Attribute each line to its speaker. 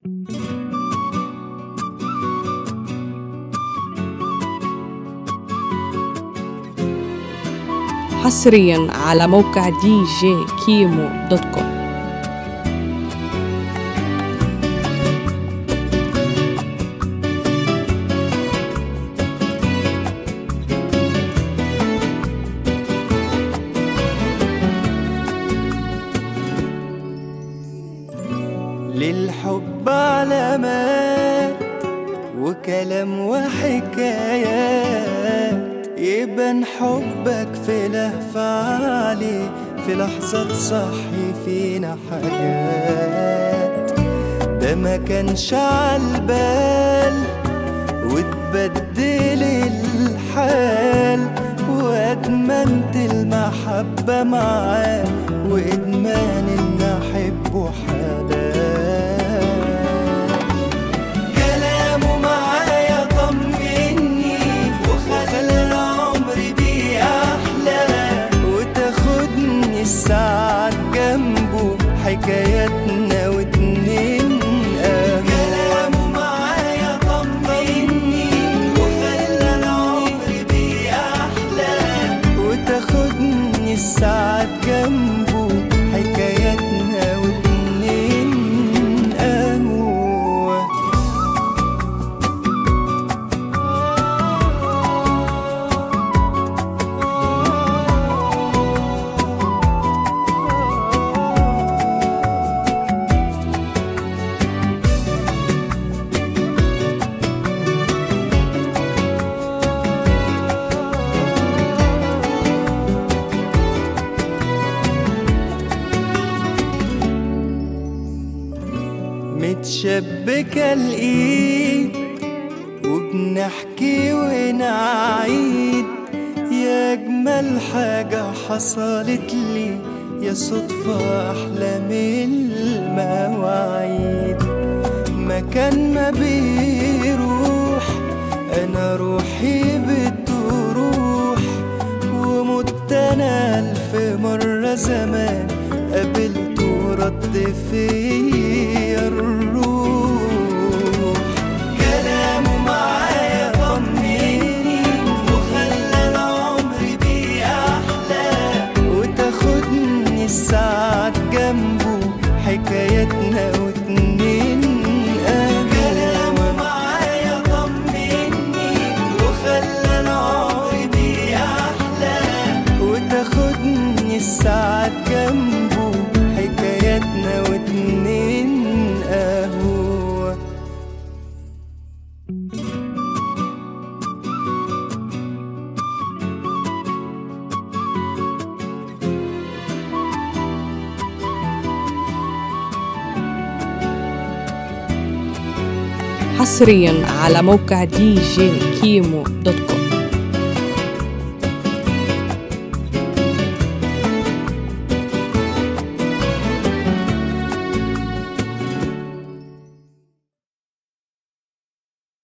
Speaker 1: حصريا على موقع دي جي كيمو دوت كوم
Speaker 2: للحب علامات وكلام وحكايات يبان حبك في لهفة عليه في لحظة تصحي فينا حاجات ده ما كانش عالبال وتبدل الحال وادمنت المحبة معاه وادمان ان احبه حلال كلامه معايا طمني وخلى العمر بيه احلى وتاخدني الساعات جنبه حكاياتنا واتنين كلامه معايا طمني وخلى العمر بيه احلى وتاخدني الساعات جنبه حكاياتنا واتنين قهوة متشبكة الإيد وبنحكي ونعيد يا أجمل حاجة حصلت لي يا صدفة أحلى من المواعيد مكان ما بيروح أنا روحي بتروح ومت أنا ألف مرة زمان قابلته ورد فيا الروح كلامه معايا طمني وخلى العمر بيه أحلى وتاخدني الساعات جنبه حكاياتنا واتنين كلامه معايا طمني وخلى العمر بيه أحلى وتاخدني الساعات جنبه حكاياتنا واتنين قهوة
Speaker 1: حصريا على موقع دي جي كيمو دوت كوم